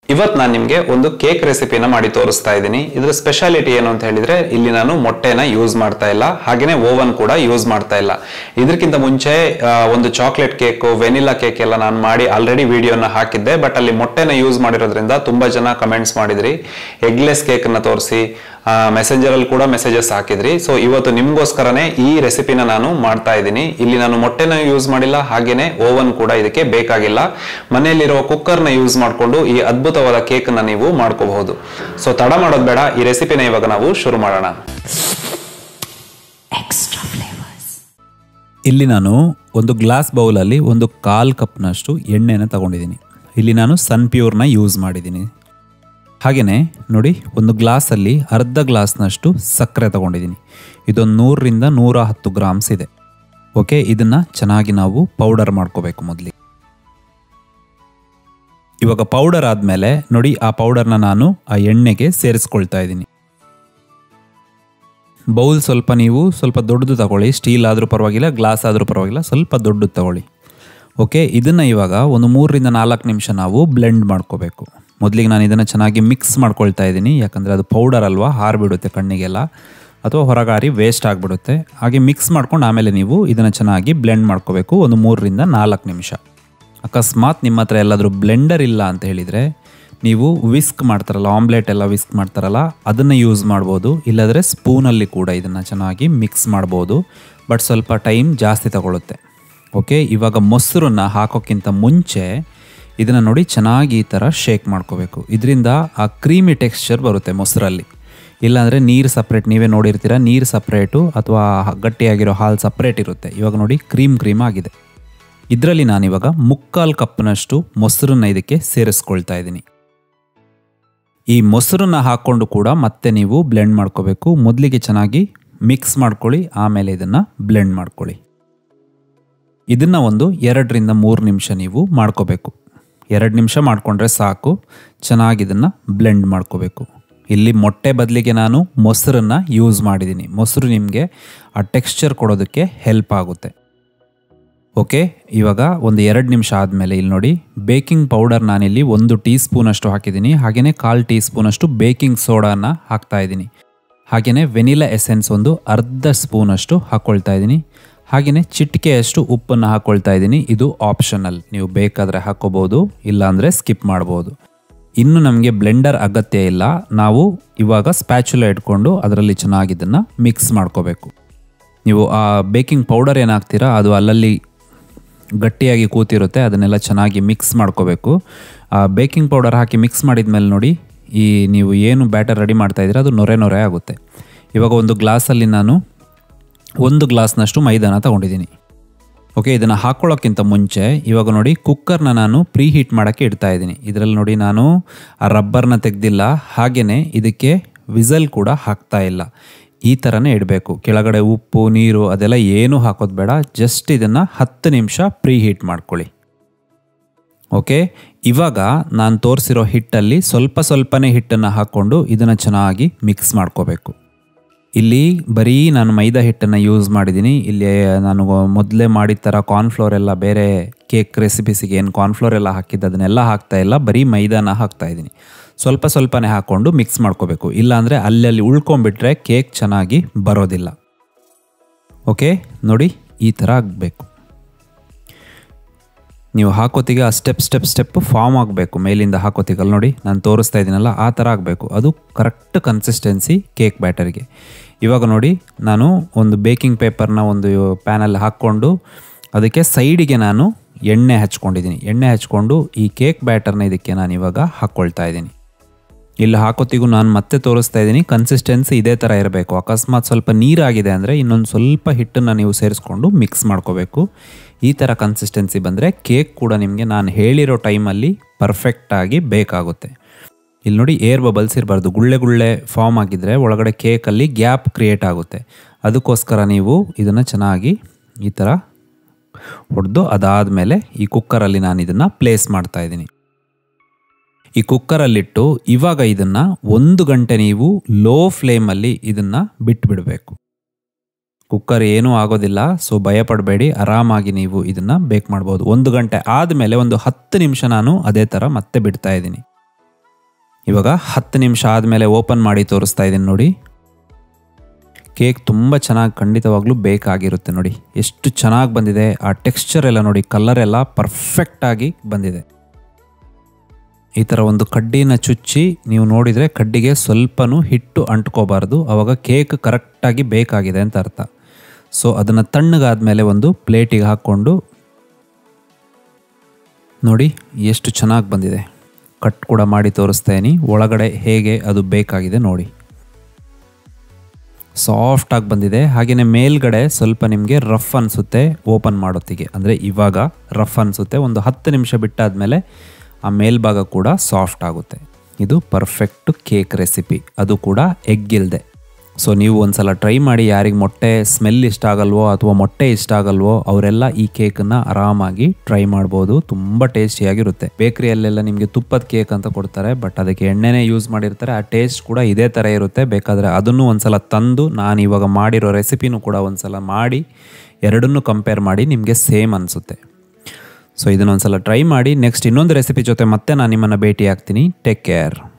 ಇವತ್ತು ನಾನು ನಿಮಗೆ ಒಂದು ಕೇಕ್ ರೆಸಿಪಿನ ಮಾಡಿ ತೋರಿಸ್ತಾ ಇದ್ದೀನಿ ಇದ್ರ ಸ್ಪೆಷಾಲಿಟಿ ಏನು ಅಂತ ಹೇಳಿದ್ರೆ ಇಲ್ಲಿ ನಾನು ಮೊಟ್ಟೆನ ಯೂಸ್ ಮಾಡ್ತಾ ಇಲ್ಲ ಹಾಗೇನೆ ಓವನ್ ಕೂಡ ಯೂಸ್ ಮಾಡ್ತಾ ಇಲ್ಲ ಇದಕ್ಕಿಂತ ಮುಂಚೆ ಆ, ಒಂದು ಚಾಕ್ಲೇಟ್ ಕೇಕ್ ವೆನಿಲಾ ಕೇಕ್ ಎಲ್ಲ ನಾನು ಮಾಡಿ ಆಲ್ರೆಡಿ ವಿಡಿಯೋನ ಹಾಕಿದ್ದೆ ಬಟ್ ಅಲ್ಲಿ ಮೊಟ್ಟೆನ ಯೂಸ್ ಮಾಡಿರೋದ್ರಿಂದ ತುಂಬಾ ಜನ ಕಮೆಂಟ್ಸ್ ಮಾಡಿದ್ರಿ ಎಗ್ಲೆಸ್ ಕೇಕ್ ನ ತೋರಿಸಿ ಮೆಸೆಂಜರ್ ಅಲ್ಲಿ ಕೂಡ ಮೆಸೇಜಸ್ ಹಾಕಿದ್ರಿ ಸೊ ಇವತ್ತು ನಿಮ್ಗೋಸ್ಕರನೇ ಈ ರೆಸಿಪಿನ ನಾನು ಮಾಡ್ತಾ ಇದ್ದೀನಿ ಇಲ್ಲಿ ನಾನು ಮೊಟ್ಟೆನ ಯೂಸ್ ಮಾಡಿಲ್ಲ ಹಾಗೇನೆ ಓವನ್ ಕೂಡ ಇದಕ್ಕೆ ಬೇಕಾಗಿಲ್ಲ ಮನೆಯಲ್ಲಿರುವ ಕುಕ್ಕರ್ನ ಯೂಸ್ ಮಾಡಿಕೊಂಡು ಈ ಅದ್ಭುತವಾದ ಕೇಕ್ ನ ನೀವು ಮಾಡ್ಕೋಬಹುದು ಸೊ ತಡ ಮಾಡೋದು ಬೇಡ ಈ ರೆಸಿಪಿನ ಇವಾಗ ನಾವು ಶುರು ಮಾಡೋಣ extra flavors. ಇಲ್ಲಿ ನಾನು ಒಂದು ಗ್ಲಾಸ್ ಬೌಲಲ್ಲಿ ಒಂದು ಕಾಲು ಕಪ್ನಷ್ಟು ಎಣ್ಣೆನ ತಗೊಂಡಿದ್ದೀನಿ ಇಲ್ಲಿ ನಾನು ಸನ್ ಪ್ಯೂರ್ನ ಯೂಸ್ ಮಾಡಿದ್ದೀನಿ ಹಾಗೆಯೇ ನೋಡಿ ಒಂದು ಗ್ಲಾಸಲ್ಲಿ ಅರ್ಧ ಗ್ಲಾಸ್ನಷ್ಟು ಸಕ್ಕರೆ ತಗೊಂಡಿದ್ದೀನಿ ಇದೊಂದು ನೂರರಿಂದ ನೂರ ಹತ್ತು ಗ್ರಾಮ್ಸ್ ಇದೆ ಓಕೆ ಇದನ್ನು ಚೆನ್ನಾಗಿ ನಾವು ಪೌಡರ್ ಮಾಡ್ಕೋಬೇಕು ಮೊದಲಿಗೆ ಇವಾಗ ಪೌಡರ್ ಆದಮೇಲೆ ನೋಡಿ ಆ ಪೌಡರ್ನ ನಾನು ಆ ಎಣ್ಣೆಗೆ ಸೇರಿಸ್ಕೊಳ್ತಾ ಇದ್ದೀನಿ ಬೌಲ್ ಸ್ವಲ್ಪ ನೀವು ಸ್ವಲ್ಪ ದೊಡ್ಡದು ತಗೊಳ್ಳಿ ಸ್ಟೀಲ್ ಆದರೂ ಪರವಾಗಿಲ್ಲ ಗ್ಲಾಸ್ ಆದರೂ ಪರವಾಗಿಲ್ಲ ಸ್ವಲ್ಪ ದೊಡ್ಡದು ತಗೊಳ್ಳಿ ಓಕೆ ಇದನ್ನು ಇವಾಗ ಒಂದು ಮೂರರಿಂದ ನಾಲ್ಕು ನಿಮಿಷ ನಾವು ಬ್ಲೆಂಡ್ ಮಾಡ್ಕೋಬೇಕು ಮೊದಲಿಗೆ ನಾನು ಇದನ್ನು ಚೆನ್ನಾಗಿ ಮಿಕ್ಸ್ ಮಾಡ್ಕೊಳ್ತಾ ಇದ್ದೀನಿ ಯಾಕಂದರೆ ಅದು ಪೌಡರ್ ಅಲ್ವಾ ಹಾರಿಬಿಡುತ್ತೆ ಕಣ್ಣಿಗೆಲ್ಲ ಅಥವಾ ಹೊರಗಾರಿ ವೇಸ್ಟ್ ಆಗಿಬಿಡುತ್ತೆ ಹಾಗೆ ಮಿಕ್ಸ್ ಮಾಡ್ಕೊಂಡು ಆಮೇಲೆ ನೀವು ಇದನ್ನು ಚೆನ್ನಾಗಿ ಬ್ಲೆಂಡ್ ಮಾಡ್ಕೋಬೇಕು ಒಂದು ಮೂರರಿಂದ ನಾಲ್ಕು ನಿಮಿಷ ಅಕಸ್ಮಾತ್ ನಿಮ್ಮ ಹತ್ರ ಎಲ್ಲಾದರೂ ಬ್ಲೆಂಡರ್ ಇಲ್ಲ ಅಂತ ಹೇಳಿದರೆ ನೀವು ವಿಸ್ಕ್ ಮಾಡ್ತಾರಲ್ಲ ಆಮ್ಲೆಟ್ ಎಲ್ಲ ವಿಸ್ಕ್ ಮಾಡ್ತಾರಲ್ಲ ಅದನ್ನು ಯೂಸ್ ಮಾಡ್ಬೋದು ಇಲ್ಲಾಂದರೆ ಸ್ಪೂನಲ್ಲಿ ಕೂಡ ಇದನ್ನು ಚೆನ್ನಾಗಿ ಮಿಕ್ಸ್ ಮಾಡ್ಬೋದು ಬಟ್ ಸ್ವಲ್ಪ ಟೈಮ್ ಜಾಸ್ತಿ ತಗೊಳುತ್ತೆ ಓಕೆ ಇವಾಗ ಮೊಸರನ್ನ ಹಾಕೋಕ್ಕಿಂತ ಮುಂಚೆ ಇದನ್ನು ನೋಡಿ ಚೆನ್ನಾಗಿ ಈ ಥರ ಶೇಕ್ ಮಾಡ್ಕೋಬೇಕು ಇದರಿಂದ ಆ ಕ್ರೀಮಿ ಟೆಕ್ಸ್ಚರ್ ಬರುತ್ತೆ ಮೊಸರಲ್ಲಿ ಇಲ್ಲಾಂದರೆ ನೀರು ಸಪ್ರೇಟ್ ನೀವೇ ನೋಡಿರ್ತೀರ ನೀರು ಸಪ್ರೇಟು ಅಥವಾ ಗಟ್ಟಿಯಾಗಿರೋ ಹಾಲು ಸಪ್ರೇಟ್ ಇರುತ್ತೆ ಇವಾಗ ನೋಡಿ ಕ್ರೀಮ್ ಕ್ರೀಮ್ ಆಗಿದೆ ಇದರಲ್ಲಿ ನಾನಿವಾಗ ಮುಕ್ಕಾಲು ಕಪ್ನಷ್ಟು ಮೊಸರನ್ನ ಇದಕ್ಕೆ ಸೇರಿಸ್ಕೊಳ್ತಾ ಇದ್ದೀನಿ ಈ ಮೊಸರನ್ನ ಹಾಕ್ಕೊಂಡು ಕೂಡ ಮತ್ತೆ ನೀವು ಬ್ಲೆಂಡ್ ಮಾಡ್ಕೋಬೇಕು ಮೊದಲಿಗೆ ಚೆನ್ನಾಗಿ ಮಿಕ್ಸ್ ಮಾಡ್ಕೊಳ್ಳಿ ಆಮೇಲೆ ಇದನ್ನು ಬ್ಲೆಂಡ್ ಮಾಡ್ಕೊಳ್ಳಿ ಇದನ್ನು ಒಂದು ಎರಡರಿಂದ ಮೂರು ನಿಮಿಷ ನೀವು ಮಾಡ್ಕೋಬೇಕು ಎರಡು ನಿಮಿಷ ಮಾಡಿಕೊಂಡ್ರೆ ಸಾಕು ಚೆನ್ನಾಗಿ ಇದನ್ನು ಬ್ಲೆಂಡ್ ಮಾಡ್ಕೋಬೇಕು ಇಲ್ಲಿ ಮೊಟ್ಟೆ ಬದಲಿಗೆ ನಾನು ಮೊಸರನ್ನು ಯೂಸ್ ಮಾಡಿದ್ದೀನಿ ಮೊಸರು ನಿಮಗೆ ಆ ಟೆಕ್ಸ್ಚರ್ ಕೊಡೋದಕ್ಕೆ ಹೆಲ್ಪ್ ಆಗುತ್ತೆ ಓಕೆ ಇವಾಗ ಒಂದು ಎರಡು ನಿಮಿಷ ಆದಮೇಲೆ ಇಲ್ಲಿ ನೋಡಿ ಬೇಕಿಂಗ್ ಪೌಡರ್ ನಾನಿಲ್ಲಿ ಒಂದು ಟೀ ಸ್ಪೂನಷ್ಟು ಹಾಕಿದ್ದೀನಿ ಹಾಗೆಯೇ ಕಾಲು ಟೀ ಸ್ಪೂನಷ್ಟು ಬೇಕಿಂಗ್ ಸೋಡಾನ ಹಾಕ್ತಾ ಇದ್ದೀನಿ ಹಾಗೆಯೇ ವೆನಿಲಾ ಎಸೆನ್ಸ್ ಒಂದು ಅರ್ಧ ಸ್ಪೂನಷ್ಟು ಹಾಕ್ಕೊಳ್ತಾ ಇದ್ದೀನಿ ಹಾಗೆಯೇ ಚಿಟಿಕೆಯಷ್ಟು ಉಪ್ಪನ್ನು ಹಾಕ್ಕೊಳ್ತಾ ಇದ್ದೀನಿ ಇದು ಆಪ್ಷನಲ್ ನೀವು ಬೇಕಾದರೆ ಹಾಕ್ಕೋಬೋದು ಇಲ್ಲಾಂದರೆ ಸ್ಕಿಪ್ ಮಾಡ್ಬೋದು ಇನ್ನು ನಮಗೆ ಬ್ಲೆಂಡರ್ ಅಗತ್ಯ ಇಲ್ಲ ನಾವು ಇವಾಗ ಸ್ಪ್ಯಾಚುಲ ಇಟ್ಕೊಂಡು ಅದರಲ್ಲಿ ಚೆನ್ನಾಗಿ ಇದನ್ನು ಮಿಕ್ಸ್ ಮಾಡ್ಕೋಬೇಕು ನೀವು ಆ ಬೇಕಿಂಗ್ ಪೌಡರ್ ಏನು ಹಾಕ್ತೀರಾ ಅದು ಅಲ್ಲಲ್ಲಿ ಗಟ್ಟಿಯಾಗಿ ಕೂತಿರುತ್ತೆ ಅದನ್ನೆಲ್ಲ ಚೆನ್ನಾಗಿ ಮಿಕ್ಸ್ ಮಾಡ್ಕೋಬೇಕು ಆ ಬೇಕಿಂಗ್ ಪೌಡರ್ ಹಾಕಿ ಮಿಕ್ಸ್ ಮಾಡಿದ ಮೇಲೆ ನೋಡಿ ಈ ನೀವು ಏನು ಬ್ಯಾಟರ್ ರೆಡಿ ಮಾಡ್ತಾ ಇದ್ದೀರಾ ಅದು ನೊರೆ ನೊರೆ ಆಗುತ್ತೆ ಇವಾಗ ಒಂದು ಗ್ಲಾಸಲ್ಲಿ ನಾನು ಒಂದು ಗ್ಲಾಸ್ನಷ್ಟು ಮೈದಾನ ತಗೊಂಡಿದ್ದೀನಿ ಓಕೆ ಇದನ್ನು ಹಾಕ್ಕೊಳ್ಳೋಕ್ಕಿಂತ ಮುಂಚೆ ಇವಾಗ ನೋಡಿ ಕುಕ್ಕರ್ನ ನಾನು ಪ್ರೀ ಹೀಟ್ ಮಾಡೋಕ್ಕೆ ಇಡ್ತಾ ಇದ್ದೀನಿ ಇದರಲ್ಲಿ ನೋಡಿ ನಾನು ಆ ರಬ್ಬರ್ನ ತೆಗೆದಿಲ್ಲ ಹಾಗೆಯೇ ಇದಕ್ಕೆ ವಿಸಲ್ ಕೂಡ ಹಾಕ್ತಾ ಇಲ್ಲ ಈ ಥರನೇ ಇಡಬೇಕು ಕೆಳಗಡೆ ಉಪ್ಪು ನೀರು ಅದೆಲ್ಲ ಏನೂ ಹಾಕೋದು ಬೇಡ ಜಸ್ಟ್ ಇದನ್ನು ಹತ್ತು ನಿಮಿಷ ಪ್ರೀ ಹೀಟ್ ಮಾಡ್ಕೊಳ್ಳಿ ಓಕೆ ಇವಾಗ ನಾನು ತೋರಿಸಿರೋ ಹಿಟ್ಟಲ್ಲಿ ಸ್ವಲ್ಪ ಸ್ವಲ್ಪನೇ ಹಿಟ್ಟನ್ನು ಹಾಕ್ಕೊಂಡು ಇದನ್ನು ಚೆನ್ನಾಗಿ ಮಿಕ್ಸ್ ಮಾಡ್ಕೋಬೇಕು ಇಲ್ಲಿ ಬರೀ ನಾನು ಮೈದಾ ಹಿಟ್ಟನ್ನು ಯೂಸ್ ಮಾಡಿದ್ದೀನಿ ಇಲ್ಲಿ ನಾನು ಮೊದಲೇ ಮಾಡಿದ ಥರ ಕಾರ್ನ್ಫ್ಲೋರ್ ಎಲ್ಲ ಬೇರೆ ಕೇಕ್ ರೆಸಿಪೀಸಿಗೆ ಏನು ಕಾರ್ನ್ಫ್ಲೋರ್ ಎಲ್ಲ ಹಾಕಿದ್ದು ಅದನ್ನೆಲ್ಲ ಹಾಕ್ತಾ ಇಲ್ಲ ಬರೀ ಮೈದಾನ ಹಾಕ್ತಾ ಇದ್ದೀನಿ ಸ್ವಲ್ಪ ಸ್ವಲ್ಪನೇ ಹಾಕ್ಕೊಂಡು ಮಿಕ್ಸ್ ಮಾಡ್ಕೋಬೇಕು ಇಲ್ಲಾಂದರೆ ಅಲ್ಲಲ್ಲಿ ಉಳ್ಕೊಂಬಿಟ್ರೆ ಕೇಕ್ ಚೆನ್ನಾಗಿ ಬರೋದಿಲ್ಲ ಓಕೆ ನೋಡಿ ಈ ಥರ ಆಗಬೇಕು ನೀವು ಹಾಕೋತಿಗೆ ಆ ಸ್ಟೆಪ್ ಸ್ಟೆಪ್ ಸ್ಟೆಪ್ ಫಾರ್ಮ್ ಆಗಬೇಕು ಮೇಲಿಂದ ಹಾಕೋತಿಗಲ್ಲಿ ನೋಡಿ ನಾನು ತೋರಿಸ್ತಾ ಇದ್ದೀನಲ್ಲ ಆ ಥರ ಆಗಬೇಕು ಅದು ಕರೆಕ್ಟ್ ಕನ್ಸಿಸ್ಟೆನ್ಸಿ ಕೇಕ್ ಬ್ಯಾಟರ್ಗೆ ಇವಾಗ ನೋಡಿ ನಾನು ಒಂದು ಬೇಕಿಂಗ್ ಪೇಪರ್ನ ಒಂದು ಪ್ಯಾನಲ್ಲಿ ಹಾಕ್ಕೊಂಡು ಅದಕ್ಕೆ ಸೈಡಿಗೆ ನಾನು ಎಣ್ಣೆ ಹಚ್ಕೊಂಡಿದ್ದೀನಿ ಎಣ್ಣೆ ಹಚ್ಕೊಂಡು ಈ ಕೇಕ್ ಬ್ಯಾಟರ್ನ ಇದಕ್ಕೆ ನಾನು ಇವಾಗ ಹಾಕ್ಕೊಳ್ತಾ ಇದ್ದೀನಿ ಇಲ್ಲಿ ಹಾಕೋತಿಗೂ ನಾನು ಮತ್ತೆ ತೋರಿಸ್ತಾ ಇದ್ದೀನಿ ಕನ್ಸಿಸ್ಟೆನ್ಸಿ ಇದೇ ಥರ ಇರಬೇಕು ಅಕಸ್ಮಾತ್ ಸ್ವಲ್ಪ ನೀರಾಗಿದೆ ಅಂದರೆ ಇನ್ನೊಂದು ಸ್ವಲ್ಪ ಹಿಟ್ಟನ್ನು ನೀವು ಸೇರಿಸ್ಕೊಂಡು ಮಿಕ್ಸ್ ಮಾಡ್ಕೋಬೇಕು ಈ ಥರ ಕನ್ಸಿಸ್ಟೆನ್ಸಿ ಬಂದರೆ ಕೇಕ್ ಕೂಡ ನಿಮಗೆ ನಾನು ಹೇಳಿರೋ ಟೈಮಲ್ಲಿ ಪರ್ಫೆಕ್ಟಾಗಿ ಬೇಕಾಗುತ್ತೆ ಇಲ್ಲಿ ನೋಡಿ ಏರ್ ಬಬಲ್ಸ್ ಇರಬಾರ್ದು ಗುಳ್ಳೆ ಗುಳ್ಳೆ ಫಾರ್ಮ್ ಆಗಿದ್ದರೆ ಒಳಗಡೆ ಕೇಕಲ್ಲಿ ಗ್ಯಾಪ್ ಕ್ರಿಯೇಟ್ ಆಗುತ್ತೆ ಅದಕ್ಕೋಸ್ಕರ ನೀವು ಇದನ್ನು ಚೆನ್ನಾಗಿ ಈ ಥರ ಹೊಡೆದು ಅದಾದಮೇಲೆ ಈ ಕುಕ್ಕರಲ್ಲಿ ನಾನು ಇದನ್ನು ಪ್ಲೇಸ್ ಮಾಡ್ತಾ ಇದ್ದೀನಿ ಈ ಕುಕ್ಕರಲ್ಲಿಟ್ಟು ಇವಾಗ ಇದನ್ನು ಒಂದು ಗಂಟೆ ನೀವು ಲೋ ಫ್ಲೇಮಲ್ಲಿ ಇದನ್ನು ಬಿಟ್ಬಿಡಬೇಕು ಕುಕ್ಕರ್ ಏನೂ ಆಗೋದಿಲ್ಲ ಸೊ ಭಯಪಡಬೇಡಿ ಆರಾಮಾಗಿ ನೀವು ಇದನ್ನು ಬೇಕ್ ಮಾಡ್ಬೋದು ಒಂದು ಗಂಟೆ ಆದಮೇಲೆ ಒಂದು ಹತ್ತು ನಿಮಿಷ ನಾನು ಅದೇ ಥರ ಮತ್ತೆ ಬಿಡ್ತಾ ಇದ್ದೀನಿ ಇವಾಗ ಹತ್ತು ನಿಮಿಷ ಆದಮೇಲೆ ಓಪನ್ ಮಾಡಿ ತೋರಿಸ್ತಾ ಇದ್ದೀನಿ ನೋಡಿ ಕೇಕ್ ತುಂಬ ಚೆನ್ನಾಗಿ ಖಂಡಿತವಾಗ್ಲೂ ಬೇಕಾಗಿರುತ್ತೆ ನೋಡಿ ಎಷ್ಟು ಚೆನ್ನಾಗಿ ಬಂದಿದೆ ಆ ಟೆಕ್ಸ್ಚರ್ ಎಲ್ಲ ನೋಡಿ ಕಲರ್ ಎಲ್ಲ ಪರ್ಫೆಕ್ಟಾಗಿ ಬಂದಿದೆ ಈ ಥರ ಒಂದು ಕಡ್ಡಿನ ಚುಚ್ಚಿ ನೀವು ನೋಡಿದರೆ ಕಡ್ಡಿಗೆ ಸ್ವಲ್ಪನೂ ಹಿಟ್ಟು ಅಂಟ್ಕೋಬಾರ್ದು ಆವಾಗ ಕೇಕ್ ಕರೆಕ್ಟಾಗಿ ಬೇಕಾಗಿದೆ ಅಂತ ಅರ್ಥ ಸೊ ಅದನ್ನು ತಣ್ಣಗಾದ್ಮೇಲೆ ಒಂದು ಪ್ಲೇಟಿಗೆ ಹಾಕ್ಕೊಂಡು ನೋಡಿ ಎಷ್ಟು ಚೆನ್ನಾಗಿ ಬಂದಿದೆ ಕಟ್ ಕೂಡ ಮಾಡಿ ತೋರಿಸ್ತೇನೆ ಒಳಗಡೆ ಹೇಗೆ ಅದು ಬೇಕಾಗಿದೆ ನೋಡಿ ಸಾಫ್ಟಾಗಿ ಬಂದಿದೆ ಹಾಗೆಯೇ ಮೇಲ್ಗಡೆ ಸ್ವಲ್ಪ ನಿಮಗೆ ರಫ್ ಅನಿಸುತ್ತೆ ಓಪನ್ ಮಾಡೋತ್ತಿಗೆ ಅಂದರೆ ಇವಾಗ ರಫ್ ಅನಿಸುತ್ತೆ ಒಂದು ಹತ್ತು ನಿಮಿಷ ಬಿಟ್ಟಾದಮೇಲೆ ಆ ಮೇಲ್ಭಾಗ ಕೂಡ ಸಾಫ್ಟ್ ಆಗುತ್ತೆ ಇದು ಪರ್ಫೆಕ್ಟ್ ಕೇಕ್ ರೆಸಿಪಿ ಅದು ಕೂಡ ಎಗ್ ಇಲ್ಲದೆ ಸೊ ನೀವು ಒಂದ್ಸಲ ಟ್ರೈ ಮಾಡಿ ಯಾರಿಗೆ ಮೊಟ್ಟೆ ಸ್ಮೆಲ್ ಇಷ್ಟ ಆಗಲ್ವೋ ಅಥವಾ ಮೊಟ್ಟೆ ಇಷ್ಟ ಆಗಲ್ವೋ ಅವರೆಲ್ಲ ಈ ಕೇಕನ್ನು ಆರಾಮಾಗಿ ಟ್ರೈ ಮಾಡ್ಬೋದು ತುಂಬ ಟೇಸ್ಟಿಯಾಗಿರುತ್ತೆ ಬೇಕ್ರಿಯಲ್ಲೆಲ್ಲ ನಿಮಗೆ ತುಪ್ಪದ ಕೇಕ್ ಅಂತ ಕೊಡ್ತಾರೆ ಬಟ್ ಅದಕ್ಕೆ ಎಣ್ಣೆನೇ ಯೂಸ್ ಮಾಡಿರ್ತಾರೆ ಆ ಟೇಸ್ಟ್ ಕೂಡ ಇದೇ ಥರ ಇರುತ್ತೆ ಬೇಕಾದರೆ ಅದನ್ನು ಒಂದ್ಸಲ ತಂದು ನಾನು ಇವಾಗ ಮಾಡಿರೋ ರೆಸಿಪಿನೂ ಕೂಡ ಒಂದ್ಸಲ ಮಾಡಿ ಎರಡನ್ನೂ ಕಂಪೇರ್ ಮಾಡಿ ನಿಮಗೆ ಸೇಮ್ ಅನಿಸುತ್ತೆ ಸೊ ಇದನ್ನೊಂದ್ಸಲ ಟ್ರೈ ಮಾಡಿ ನೆಕ್ಸ್ಟ್ ಇನ್ನೊಂದು ರೆಸಿಪಿ ಜೊತೆ ಮತ್ತೆ ನಾನು ನಿಮ್ಮನ್ನು ಭೇಟಿ ಆಗ್ತೀನಿ ಟೇಕ್ ಕೇರ್